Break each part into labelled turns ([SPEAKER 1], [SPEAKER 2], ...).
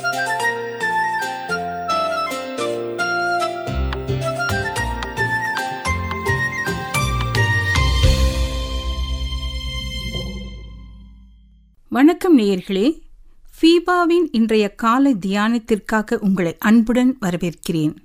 [SPEAKER 1] வணக்கம் நேயர்களே ஃபீபாவின் இன்றைய காலை தியானத்திற்காக உங்களை அன்புடன் வரவேற்கிறேன்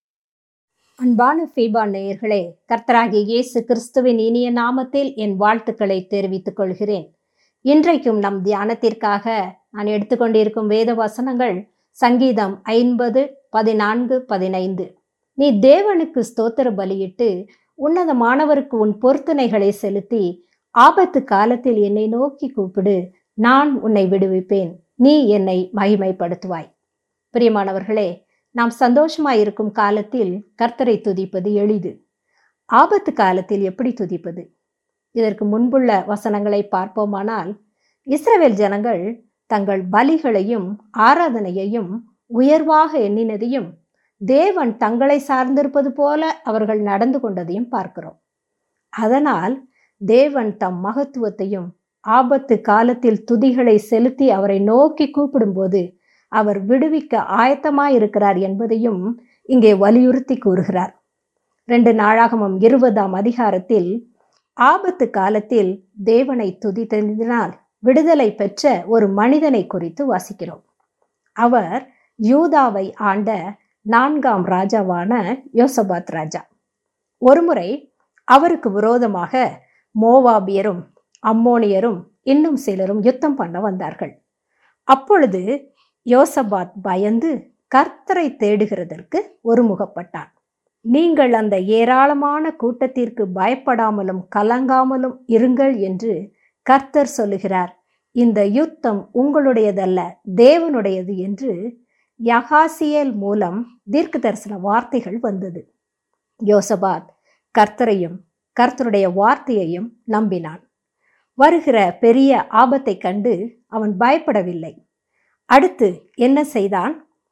[SPEAKER 2] அன்பான ஃபீபா நேயர்களே கர்த்தராகிய இயேசு கிறிஸ்துவின் இனிய நாமத்தில் என் வாழ்த்துக்களை தெரிவித்துக் கொள்கிறேன் இன்றைக்கும் நம் தியானத்திற்காக நான் எடுத்துக்கொண்டிருக்கும் வேத வசனங்கள் சங்கீதம் ஐம்பது பதினான்கு பதினைந்து நீ தேவனுக்கு ஸ்தோத்திர பலியிட்டு உன்னதமானவருக்கு உன் பொருத்தனைகளை செலுத்தி ஆபத்து காலத்தில் என்னை நோக்கி கூப்பிடு நான் உன்னை விடுவிப்பேன் நீ என்னை மகிமைப்படுத்துவாய் பிரியமானவர்களே நாம் சந்தோஷமாய் இருக்கும் காலத்தில் கர்த்தரை துதிப்பது எளிது ஆபத்து காலத்தில் எப்படி துதிப்பது இதற்கு முன்புள்ள வசனங்களை பார்ப்போமானால் இஸ்ரவேல் ஜனங்கள் தங்கள் பலிகளையும் ஆராதனையையும் உயர்வாக எண்ணினதையும் தேவன் தங்களை சார்ந்திருப்பது போல அவர்கள் நடந்து கொண்டதையும் பார்க்கிறோம் அதனால் தேவன் தம் மகத்துவத்தையும் ஆபத்து காலத்தில் துதிகளை செலுத்தி அவரை நோக்கி கூப்பிடும்போது அவர் விடுவிக்க ஆயத்தமாயிருக்கிறார் என்பதையும் இங்கே வலியுறுத்தி கூறுகிறார் ரெண்டு நாளாகமும் இருபதாம் அதிகாரத்தில் ஆபத்து காலத்தில் தேவனை துதித்ததினால் விடுதலை பெற்ற ஒரு மனிதனை குறித்து வாசிக்கிறோம் அவர் யூதாவை ஆண்ட நான்காம் ராஜாவான யோசபாத் ராஜா ஒருமுறை அவருக்கு விரோதமாக மோவாபியரும் அம்மோனியரும் இன்னும் சிலரும் யுத்தம் பண்ண வந்தார்கள் அப்பொழுது யோசபாத் பயந்து கர்த்தரை தேடுகிறதற்கு ஒருமுகப்பட்டான் நீங்கள் அந்த ஏராளமான கூட்டத்திற்கு பயப்படாமலும் கலங்காமலும் இருங்கள் என்று கர்த்தர் சொல்லுகிறார் இந்த யுத்தம் உங்களுடையதல்ல தேவனுடையது என்று யகாசியல் மூலம் தீர்க்க தரிசன வார்த்தைகள் வந்தது யோசபாத் கர்த்தரையும் கர்த்தருடைய வார்த்தையையும் நம்பினான் வருகிற பெரிய ஆபத்தை கண்டு அவன் பயப்படவில்லை அடுத்து என்ன செய்தான்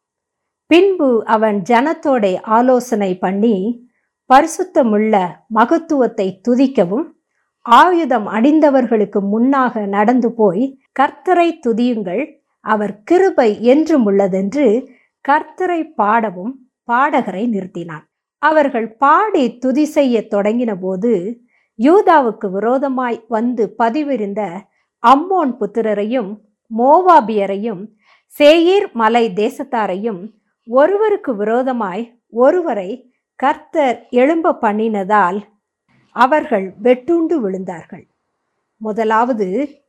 [SPEAKER 2] பின்பு அவன் ஜனத்தோட ஆலோசனை பண்ணி பரிசுத்தமுள்ள மகத்துவத்தை துதிக்கவும் ஆயுதம் அடிந்தவர்களுக்கு முன்னாக நடந்து போய் கர்த்தரை துதியுங்கள் அவர் கிருபை என்றும் உள்ளதென்று கர்த்தரை பாடவும் பாடகரை நிறுத்தினான் அவர்கள் பாடி துதி செய்ய தொடங்கின போது யூதாவுக்கு விரோதமாய் வந்து பதிவிருந்த அம்மோன் புத்திரரையும் மோவாபியரையும் சேயீர் மலை தேசத்தாரையும் ஒருவருக்கு விரோதமாய் ஒருவரை கர்த்தர் எழும்ப பண்ணினதால் அவர்கள் வெட்டுண்டு விழுந்தார்கள் முதலாவது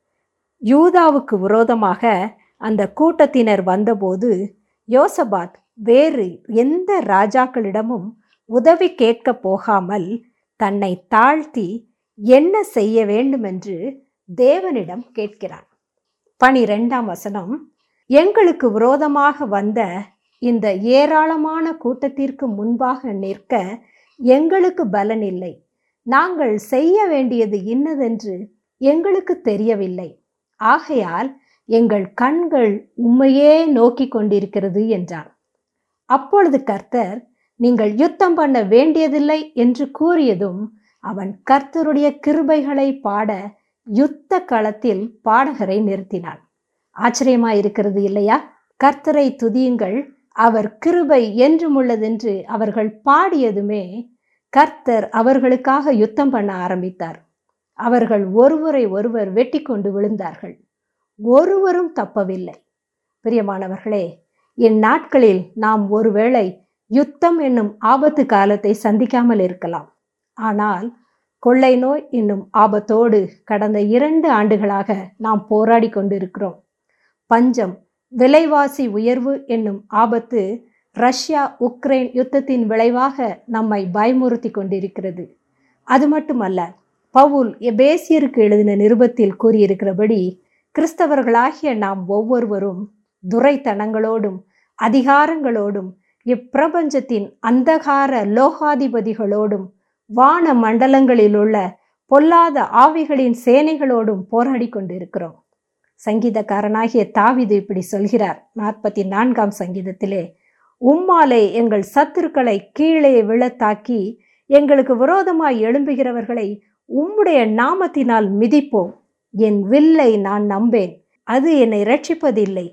[SPEAKER 2] யூதாவுக்கு விரோதமாக அந்த கூட்டத்தினர் வந்தபோது யோசபாத் வேறு எந்த ராஜாக்களிடமும் உதவி கேட்க போகாமல் தன்னை தாழ்த்தி என்ன செய்ய வேண்டுமென்று தேவனிடம் கேட்கிறான் பனிரெண்டாம் வசனம் எங்களுக்கு விரோதமாக வந்த இந்த ஏராளமான கூட்டத்திற்கு முன்பாக நிற்க எங்களுக்கு பலன் இல்லை நாங்கள் செய்ய வேண்டியது இன்னதென்று எங்களுக்கு தெரியவில்லை ஆகையால் எங்கள் கண்கள் உண்மையே நோக்கி கொண்டிருக்கிறது என்றான் அப்பொழுது கர்த்தர் நீங்கள் யுத்தம் பண்ண வேண்டியதில்லை என்று கூறியதும் அவன் கர்த்தருடைய கிருபைகளை பாட யுத்த களத்தில் பாடகரை நிறுத்தினான் ஆச்சரியமா இருக்கிறது இல்லையா கர்த்தரை துதியுங்கள் அவர் கிருபை என்றும் உள்ளதென்று அவர்கள் பாடியதுமே கர்த்தர் அவர்களுக்காக யுத்தம் பண்ண ஆரம்பித்தார் அவர்கள் ஒருவரை ஒருவர் வெட்டி கொண்டு விழுந்தார்கள் ஒருவரும் தப்பவில்லை பிரியமானவர்களே இந்நாட்களில் நாம் ஒருவேளை யுத்தம் என்னும் ஆபத்து காலத்தை சந்திக்காமல் இருக்கலாம் ஆனால் கொள்ளை நோய் என்னும் ஆபத்தோடு கடந்த இரண்டு ஆண்டுகளாக நாம் போராடி கொண்டிருக்கிறோம் பஞ்சம் விலைவாசி உயர்வு என்னும் ஆபத்து ரஷ்யா உக்ரைன் யுத்தத்தின் விளைவாக நம்மை பயமுறுத்தி கொண்டிருக்கிறது அது மட்டுமல்ல பவுல் எபேசியருக்கு எழுதின நிருபத்தில் கூறியிருக்கிறபடி கிறிஸ்தவர்களாகிய நாம் ஒவ்வொருவரும் துரைத்தனங்களோடும் அதிகாரங்களோடும் இப்பிரபஞ்சத்தின் அந்தகார லோகாதிபதிகளோடும் வான மண்டலங்களில் உள்ள பொல்லாத ஆவிகளின் சேனைகளோடும் போராடி கொண்டிருக்கிறோம் சங்கீதக்காரனாகிய தாவிது இப்படி சொல்கிறார் நாற்பத்தி நான்காம் சங்கீதத்திலே உம்மாலே எங்கள் சத்துருக்களை கீழே விழத்தாக்கி எங்களுக்கு விரோதமாய் எழும்புகிறவர்களை உம்முடைய நாமத்தினால் மிதிப்போம் என் வில்லை நான் நம்பேன் அது என்னை ரட்சிப்பதில்லை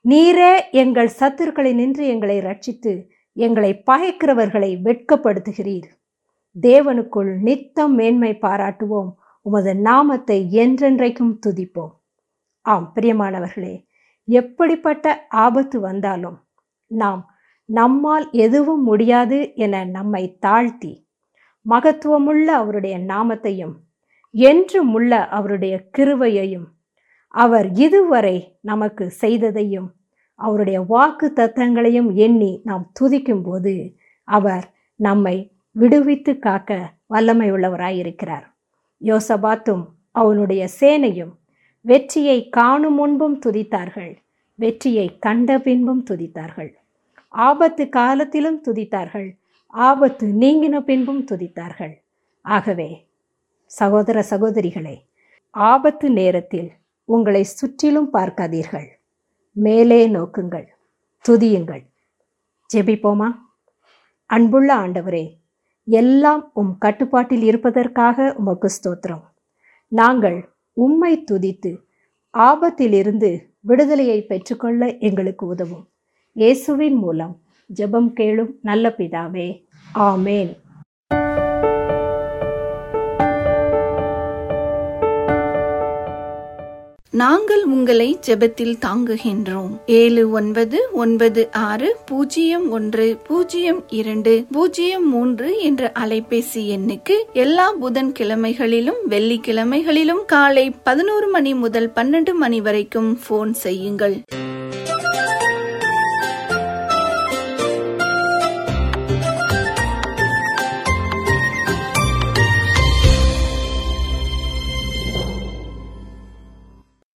[SPEAKER 2] நீரே எங்கள் சத்துருக்களை நின்று எங்களை ரட்சித்து எங்களை பகைக்கிறவர்களை வெட்கப்படுத்துகிறீர் தேவனுக்குள் நித்தம் மேன்மை பாராட்டுவோம் உமது நாமத்தை என்றென்றைக்கும் துதிப்போம் ஆம் பிரியமானவர்களே எப்படிப்பட்ட ஆபத்து வந்தாலும் நாம் நம்மால் எதுவும் முடியாது என நம்மை தாழ்த்தி மகத்துவமுள்ள அவருடைய நாமத்தையும் என்றும் உள்ள அவருடைய கிருவையையும் அவர் இதுவரை நமக்கு செய்ததையும் அவருடைய வாக்கு தத்தங்களையும் எண்ணி நாம் துதிக்கும்போது அவர் நம்மை விடுவித்து காக்க வல்லமை உள்ளவராயிருக்கிறார் யோசபாத்தும் அவனுடைய சேனையும் வெற்றியை காணும் முன்பும் துதித்தார்கள் வெற்றியை கண்ட பின்பும் துதித்தார்கள் ஆபத்து காலத்திலும் துதித்தார்கள் ஆபத்து நீங்கின பின்பும் துதித்தார்கள் ஆகவே சகோதர சகோதரிகளே ஆபத்து நேரத்தில் உங்களை சுற்றிலும் பார்க்காதீர்கள் மேலே நோக்குங்கள் துதியுங்கள் ஜெபிப்போமா அன்புள்ள ஆண்டவரே எல்லாம் உம் கட்டுப்பாட்டில் இருப்பதற்காக உமக்கு ஸ்தோத்திரம் நாங்கள் உம்மை துதித்து ஆபத்திலிருந்து விடுதலையை பெற்றுக்கொள்ள எங்களுக்கு உதவும் இயேசுவின் மூலம் ஜெபம் கேளும் நல்ல பிதாவே ஆமேன்
[SPEAKER 3] நாங்கள் உங்களை ஜெபத்தில் தாங்குகின்றோம் ஏழு ஒன்பது ஒன்பது ஆறு பூஜ்ஜியம் ஒன்று பூஜ்ஜியம் இரண்டு பூஜ்ஜியம் மூன்று என்ற அலைபேசி எண்ணுக்கு எல்லா புதன் கிழமைகளிலும் வெள்ளிக்கிழமைகளிலும் காலை பதினோரு மணி முதல் பன்னெண்டு மணி வரைக்கும் போன் செய்யுங்கள்